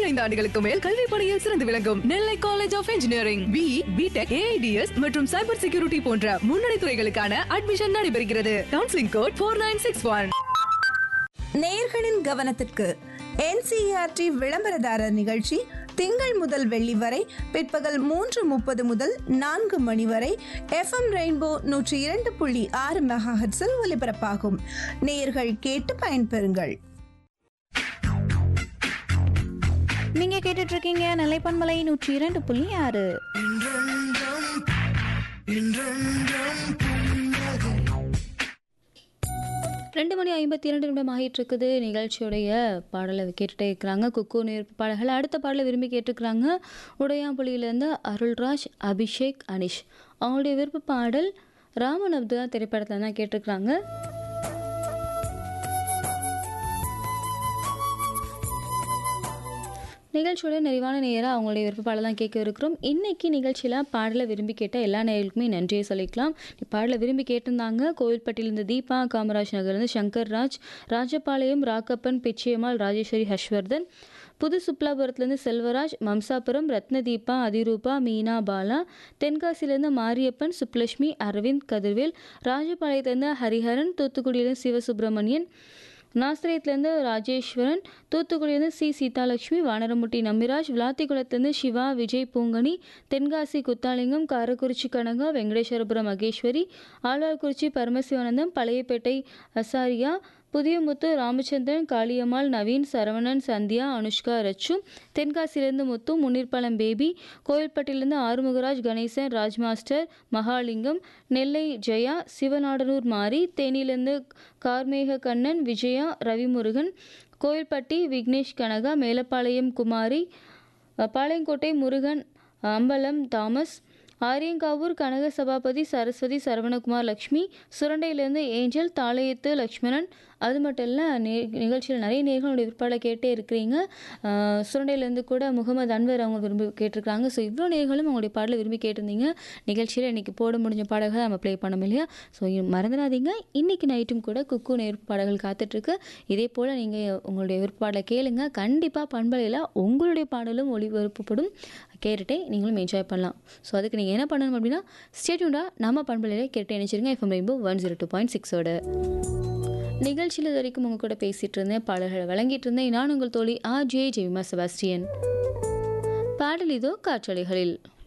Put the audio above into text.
பதினைந்து ஆண்டுகளுக்கு மேல் கல்வி பணியில் சிறந்து விளங்கும் Nellai college of engineering B BTech AIDS மற்றும் சைபர் செக்யூரிட்டி போன்ற முன்னணி துறைகளுக்கான அட்மிஷன் நடைபெறுகிறது counselling code four nine six one நேயர்களின் கவனத்திற்கு என்சிஆர்டி விளம்பரதாரர் நிகழ்ச்சி திங்கள் முதல் வெள்ளி வரை பிற்பகல் மூன்று முப்பது முதல் நான்கு மணி வரை எஃப்எம் ரெயின்போ நூற்றி இரண்டு புள்ளி ஆறு மெகாஹெட்ஸில் ஒலிபரப்பாகும் நேயர்கள் கேட்டு பயன்பெறுங்கள் நீங்க கேட்டுட்டு இருக்கீங்க நிலைப்பன்மலை நூற்றி இரண்டு புள்ளி ஆறு ரெண்டு மணி ஐம்பத்தி இரண்டு நிமிடம் ஆகிட்டு இருக்குது நிகழ்ச்சியுடைய பாடலை கேட்டுட்டே இருக்கிறாங்க குக்கு நேர்ப்பு பாடல்கள் அடுத்த பாடலை விரும்பி கேட்டுக்கிறாங்க உடையாம்புலியிலேருந்து அருள்ராஜ் அபிஷேக் அனிஷ் அவங்களுடைய விருப்ப பாடல் ராமன் அப்துல்லா திரைப்படத்தில் தான் கேட்டிருக்கிறாங்க நிகழ்ச்சியோட நிறைவான நேராக அவங்களுடைய விருப்பப்பாடல் தான் கேட்க இருக்கிறோம் இன்னைக்கு நிகழ்ச்சியில் பாடலை விரும்பி கேட்ட எல்லா நேயர்களுக்குமே நன்றியை சொல்லிக்கலாம் பாடலை விரும்பி கேட்டிருந்தாங்க கோவில்பட்டியிலிருந்து தீபா காமராஜ் நகர்லேருந்து சங்கர் ராஜ் ராஜபாளையம் ராக்கப்பன் பிச்சியம்மாள் ராஜேஸ்வரி ஹர்ஷ்வர்தன் புது சுப்லாபுரத்துலேருந்து செல்வராஜ் மம்சாபுரம் ரத்னதீபா அதிரூபா மீனா பாலா தென்காசியிலேருந்து மாரியப்பன் சுப்லட்சுமி அரவிந்த் கதிர்வேல் ராஜபாளையத்துலேருந்து ஹரிஹரன் தூத்துக்குடியிலேருந்து சிவசுப்பிரமணியன் நாசிரியத்துலேருந்து ராஜேஸ்வரன் தூத்துக்குடியிலேருந்து சி சீதாலட்சுமி வானரமுட்டி நம்பிராஜ் விளாத்திக்குளத்துலேருந்து சிவா விஜய் பூங்கனி தென்காசி குத்தாலிங்கம் காரக்குறிச்சி கனகா வெங்கடேஸ்வரபுரம் மகேஸ்வரி ஆழ்வார்குறிச்சி பரமசிவானந்தம் பழையப்பேட்டை அசாரியா புதியமுத்து ராமச்சந்திரன் காளியம்மாள் நவீன் சரவணன் சந்தியா அனுஷ்கா ரச்சு தென்காசியிலேருந்து முத்து முன்னீர்பாலம் பேபி கோயில்பட்டியிலேருந்து ஆறுமுகராஜ் கணேசன் ராஜ்மாஸ்டர் மகாலிங்கம் நெல்லை ஜெயா சிவநாடனூர் மாரி தேனியிலேருந்து கார்மேக கண்ணன் விஜயா ரவிமுருகன் கோயில்பட்டி விக்னேஷ் கனகா மேலப்பாளையம் குமாரி பாளையங்கோட்டை முருகன் அம்பலம் தாமஸ் ஆரியங்காவூர் கனக சபாபதி சரஸ்வதி சரவணகுமார் லக்ஷ்மி சுரண்டையிலேருந்து ஏஞ்சல் தாளையத்து லக்ஷ்மணன் அது மட்டும் இல்லை நே நிகழ்ச்சியில் நிறைய நேர்களுடைய விற்பாடலை கேட்டே இருக்கிறீங்க ஆஹ் சுரண்டையிலேருந்து கூட முகமது அன்வர் அவங்க விரும்பி கேட்டிருக்காங்க ஸோ இவ்வளோ நேர்களும் அவங்களுடைய பாடலை விரும்பி கேட்டிருந்தீங்க நிகழ்ச்சியில் இன்றைக்கி போட முடிஞ்ச பாடல்களை நம்ம ப்ளே பண்ணோம் இல்லையா ஸோ மறந்துடாதீங்க இன்றைக்கி நைட்டும் கூட குக்கு நேர்ப்பு பாடல்கள் காத்துட்ருக்கு இதே போல் நீங்கள் உங்களுடைய விருப்பாடலை கேளுங்க கண்டிப்பாக பண்பலையில் உங்களுடைய பாடலும் ஒளிபரப்பப்படும் கேட்டுட்டே நீங்களும் என்ஜாய் பண்ணலாம் ஸோ அதுக்கு நீங்கள் என்ன பண்ணணும் அப்படின்னா ஸ்டேட்யூண்டாக நம்ம பண்பலையிலே கேட்டு நினச்சிருங்க FM rainbow one zero two point சிக்ஸோட நிகழ்ச்சியில் இது வரைக்கும் உங்கள் கூட பேசிகிட்டு இருந்தேன் பாடல்களை வழங்கிட்டு இருந்தேன் நான் உங்கள் தோழி ஆர் ஜே ஜெவிமா செபாஸ்டியன் பாடல் இதோ காற்றலைகளில்